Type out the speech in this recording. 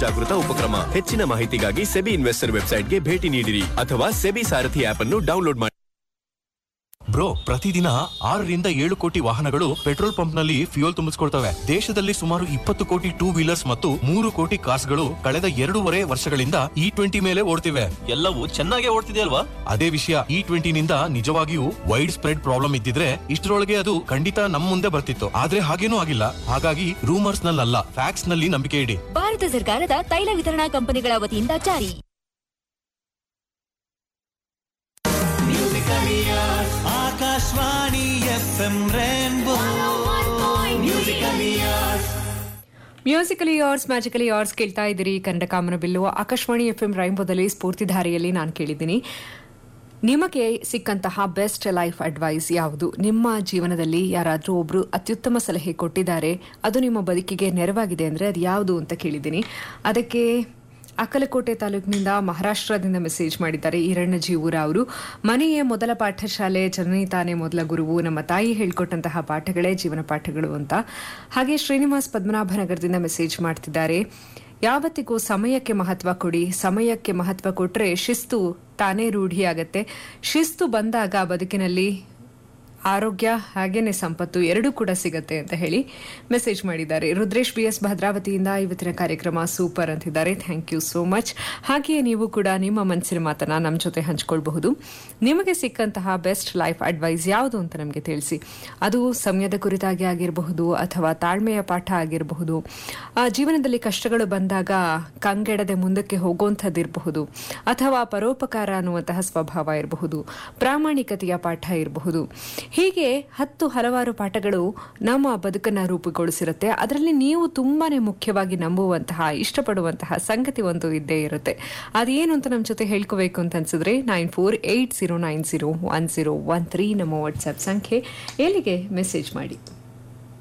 ಜಾಗೃತ ಉಪಕ್ರಮ ಹೆಚ್ಚಿನ ಮಾಹಿತಿಗಾಗಿ ಸೆಬಿ ಇನ್ವೆಸ್ಟರ್ ವೆಬ್ಸೈಟ್ಗೆ ಭೇಟಿ ನೀಡಿರಿ ಅಥವಾ ಸೆಬಿ ಸಾರಥಿ ಆಪ್ ಅನ್ನು ಡೌನ್ಲೋಡ್ ಮಾಡಿ ಬ್ರೋ ಪ್ರತಿದಿನ ಆರರಿಂದ ಏಳು ಕೋಟಿ ವಾಹನಗಳು ಪೆಟ್ರೋಲ್ ಪಂಪ್ ನಲ್ಲಿ ಫ್ಯೂಯಲ್ ತುಂಬಿಸ್ಕೊಳ್ತವೆ ದೇಶದಲ್ಲಿ ಸುಮಾರು ಇಪ್ಪತ್ತು ಕೋಟಿ ಟೂ ವೀಲರ್ಸ್ ಮತ್ತು ಮೂರು ಕೋಟಿ ಕಾರ್ಸ್ಗಳು ಕಳೆದ ಎರಡೂವರೆ ವರ್ಷಗಳಿಂದ ಇ ಟ್ವೆಂಟಿ ಮೇಲೆ ಓಡ್ತಿವೆ ಎಲ್ಲವೂ ಚೆನ್ನಾಗೇ ಓಡ್ತಿದೆ ಅಲ್ವಾ ಅದೇ ವಿಷಯ ಇ ಟ್ವೆಂಟಿ ನಿಂದ ನಿಜವಾಗಿಯೂ ವೈಡ್ ಸ್ಪ್ರೆಡ್ ಪ್ರಾಬ್ಲಮ್ ಇದ್ದಿದ್ರೆ ಇಷ್ಟರೊಳಗೆ ಅದು ಖಂಡಿತ ನಮ್ ಮುಂದೆ ಬರ್ತಿತ್ತು ಆದ್ರೆ ಹಾಗೇನೂ ಆಗಿಲ್ಲ ಹಾಗಾಗಿ ರೂಮರ್ಸ್ ನಲ್ಲಲ್ಲ ಫ್ಯಾಕ್ಸ್ ನಲ್ಲಿ ನಂಬಿಕೆ ಇಡಿ ಭಾರತ ಸರ್ಕಾರದ ತೈಲ ವಿತರಣಾ ಕಂಪನಿಗಳ ವತಿಯಿಂದ ಜಾರಿ Akashvani F M rainbow musically yours magically yours ಕೇಳ್ತಾ ಇದ್ದೀರಿ ಕನ್ನಡ ಕಾಮನ ಬಿಲ್ಲು ಆಕಾಶವಾಣಿ ಎಫ್ ಎಂ ರೈಂಬೋದಲ್ಲಿ ಸ್ಫೂರ್ತಿಧಾರೆಯಲ್ಲಿ ನಾನು ಕೇಳಿದ್ದೀನಿ ನಿಮಗೆ ಸಿಕ್ಕಂತಹ ಬೆಸ್ಟ್ ಲೈಫ್ ಅಡ್ವೈಸ್ ಯಾವುದು ನಿಮ್ಮ ಜೀವನದಲ್ಲಿ ಯಾರಾದರೂ ಒಬ್ರು ಅತ್ಯುತ್ತಮ ಸಲಹೆ ಕೊಟ್ಟಿದ್ದಾರೆ ಅದು ನಿಮ್ಮ ಬದುಕಿಗೆ ನೆರವಾಗಿದೆ ಅಂದರೆ ಅದು ಯಾವುದು ಅಂತ ಕೇಳಿದ್ದೀನಿ ಅದಕ್ಕೆ ಅಕ್ಕಲಕೋಟೆ ತಾಲೂಕಿನಿಂದ ಮಹಾರಾಷ್ಟ್ರದಿಂದ ಮೆಸೇಜ್ ಮಾಡಿದ್ದಾರೆ ಈರಣ್ಣ ಜೀವೂರ ಅವರು ಮನೆಯೇ ಮೊದಲ ಪಾಠಶಾಲೆ ಜನನಿ ತಾನೇ ಮೊದಲ ಗುರುವು ನಮ್ಮ ತಾಯಿ ಹೇಳ್ಕೊಟ್ಟಂತಹ ಪಾಠಗಳೇ ಜೀವನ ಪಾಠಗಳು ಅಂತ ಹಾಗೆ ಶ್ರೀನಿವಾಸ್ ಪದ್ಮನಾಭನಗರದಿಂದ ಮೆಸೇಜ್ ಮಾಡ್ತಿದ್ದಾರೆ ಯಾವತ್ತಿಗೂ ಸಮಯಕ್ಕೆ ಮಹತ್ವ ಕೊಡಿ ಸಮಯಕ್ಕೆ ಮಹತ್ವ ಕೊಟ್ಟರೆ ಶಿಸ್ತು ತಾನೇ ರೂಢಿಯಾಗತ್ತೆ ಶಿಸ್ತು ಬಂದಾಗ ಬದುಕಿನಲ್ಲಿ ಆರೋಗ್ಯ ಹಾಗೇನೆ ಸಂಪತ್ತು ಎರಡೂ ಕೂಡ ಸಿಗತ್ತೆ ಅಂತ ಹೇಳಿ ಮೆಸೇಜ್ ಮಾಡಿದ್ದಾರೆ ರುದ್ರೇಶ್ ಬಿ ಎಸ್ ಭದ್ರಾವತಿಯಿಂದ ಇವತ್ತಿನ ಕಾರ್ಯಕ್ರಮ ಸೂಪರ್ ಅಂತಿದ್ದಾರೆ ಥ್ಯಾಂಕ್ ಯು ಸೋ ಮಚ್ ಹಾಗೆಯೇ ನೀವು ಕೂಡ ನಿಮ್ಮ ಮನಸ್ಸಿನ ಮಾತನ್ನ ನಮ್ಮ ಜೊತೆ ಹಂಚ್ಕೊಳ್ಬಹುದು ನಿಮಗೆ ಸಿಕ್ಕಂತಹ ಬೆಸ್ಟ್ ಲೈಫ್ ಅಡ್ವೈಸ್ ಯಾವುದು ಅಂತ ನಮಗೆ ತಿಳಿಸಿ ಅದು ಸಮಯದ ಕುರಿತಾಗಿ ಆಗಿರಬಹುದು ಅಥವಾ ತಾಳ್ಮೆಯ ಪಾಠ ಆಗಿರಬಹುದು ಆ, ಜೀವನದಲ್ಲಿ ಕಷ್ಟಗಳು ಬಂದಾಗ ಕಂಗೆಡದೆ ಮುಂದಕ್ಕೆ ಹೋಗುವಂಥದ್ದಿರಬಹುದು ಅಥವಾ ಪರೋಪಕಾರ ಅನ್ನುವಂತಹ ಸ್ವಭಾವ ಇರಬಹುದು ಪ್ರಾಮಾಣಿಕತೆಯ ಪಾಠ ಇರಬಹುದು ಹೀಗೆ ಹತ್ತು ಹಲವಾರು ಪಾಠಗಳು ನಮ್ಮ ಬದುಕನ್ನ ರೂಪುಗೊಳಿಸಿರುತ್ತೆ ಅದರಲ್ಲಿ ನೀವು ತುಂಬಾನೇ ಮುಖ್ಯವಾಗಿ ನಂಬುವಂತಹ ಇಷ್ಟಪಡುವಂತಹ ಸಂಗತಿ ಒಂದು ಇದ್ದೇ ಇರುತ್ತೆ ಅದೇನು ಅಂತ ನಮ್ಮ ಜೊತೆ ಹೇಳ್ಕೋಬೇಕು ಅಂತ ಅನ್ಸಿದ್ರೆ nine four eight zero nine zero one zero one three ನಮ್ಮ ವಾಟ್ಸ್ಆಪ್ ಸಂಖ್ಯೆ ಎಲ್ಲಿಗೆ ಮೆಸೇಜ್ ಮಾಡಿ